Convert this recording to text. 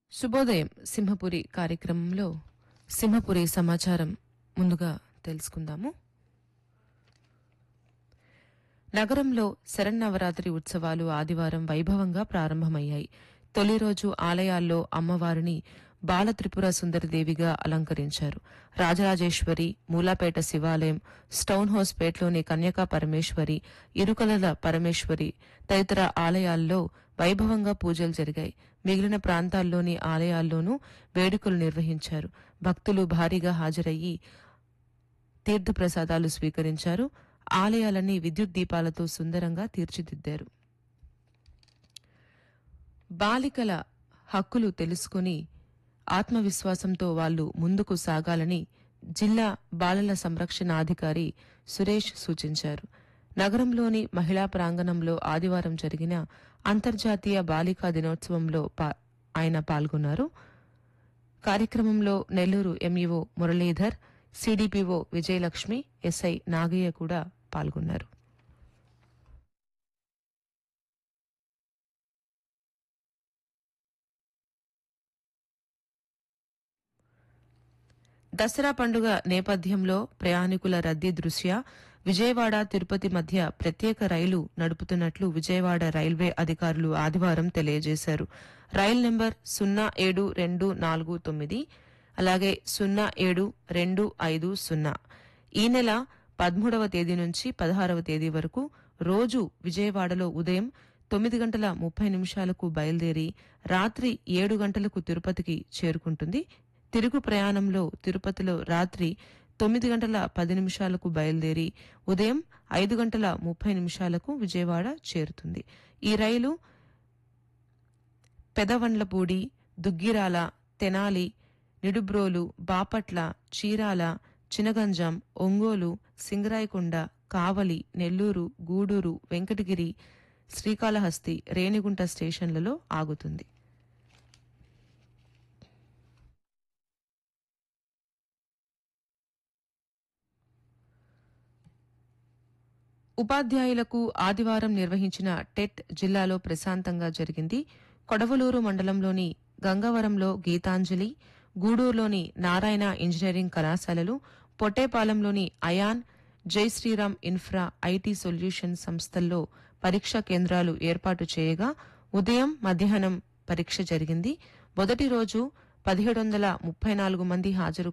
శుభోదయం సింహపురి కార్యక్రమంలో సింహపురి సమాచారం ముందుగా తెలుసుకుందాము నగరంలో శరన్నవరాత్రి ఉత్సవాలు ఆదివారం వైభవంగా ప్రారంభమయ్యాయి తొలి రోజు ఆలయాల్లో అమ్మవారిని బాలత్రిపుర సుందరదేవిగా అలంకరించారు రాజరాజేశ్వరి మూలాపేట శివాలయం స్టౌన్ హౌస్ పేటలోని కన్యకా పరమేశ్వరి ఇరుకలల పరమేశ్వరి తదితర ఆలయాల్లో వైభవంగా పూజలు జరిగాయి మిగిలిన ప్రాంతాల్లోని ఆలయాల్లోనూ వేడుకలు నిర్వహించారు భక్తులు భారీగా హాజరయ్యి తీర్థప్రసాదాలు స్వీకరించారు ఆలయాలన్నీ విద్యుత్ దీపాలతో సుందరంగా తీర్చిదిద్దారు బాలికల హక్కులు తెలుసుకుని ఆత్మవిశ్వాసంతో వాళ్ళు ముందుకు సాగాలని జిల్లా బాలల సంరక్షణాధికారి సురేష్ సూచించారు నగరంలోని మహిళా ప్రాంగణంలో ఆదివారం జరిగిన అంతర్జాతీయ బాలికా దినోత్సవంలో పా- ఆయన పాల్గొన్నారు కార్యక్రమంలో Nellore MEO Muralidhar CDPO Vijayalakshmi SI Nagaiah కూడా పాల్గొన్నారు దసరా పండుగ నేపథ్యంలో ప్రయాణికుల రద్దీ దృష్ట్యా విజయవాడ తిరుపతి మధ్య ప్రత్యేక రైలు నడుపుతున్నట్లు విజయవాడ రైల్వే అధికారులు ఆదివారం తెలియజేశారు రైలు నెంబర్ సున్నా ఏడు రెండు నాలుగు తొమ్మిది అలాగే సున్నా ఏడు రెండు ఐదు సున్నా ఈ నెల పదమూడవ తేదీ నుంచి పదహారవ తేదీ వరకు రోజు విజయవాడలో ఉదయం తొమ్మిది గంటల ముప్పై నిమిషాలకు బయలుదేరి రాత్రి ఏడు గంటలకు తిరుపతికి చేరుకుంటుంది తిరుగు ప్రయాణంలో తిరుపతిలో రాత్రి తొమ్మిది గంటల పది నిమిషాలకు బయలుదేరి ఉదయం ఐదు గంటల ముప్పై నిమిషాలకు విజయవాడ చేరుతుంది ఈ రైలు పెదవండ్లపూడి దుగ్గిరాల తెనాలి నిడుబ్రోలు బాపట్ల చీరాల చినగంజాం ఒంగోలు సింగరాయకొండ కావలి నెల్లూరు గూడూరు వెంకటగిరి శ్రీకాళహస్తి రేణిగుంట స్టేషన్లలో ఆగుతుంది ఉపాధ్యాయులకు ఆదివారం నిర్వహించిన టెట్ జిల్లాలో ప్రశాంతంగా జరిగింది కొడవలూరు మండలంలోని గంగవరంలో గీతాంజలి గూడూరులోని నారాయణ ఇంజనీరింగ్ కళాశాలలు పొట్టేపాలెంలోని అయాన్ జై శ్రీరామ్ ఇన్ఫ్రా ఐటీ సొల్యూషన్ సంస్థల్లో పరీక్షా కేంద్రాలు ఏర్పాటు చేయగా ఉదయం మధ్యాహ్నం పరీక్ష జరిగింది మొదటి రోజు పదిహేడు వందల ముప్పై నాలుగు మంది హాజరు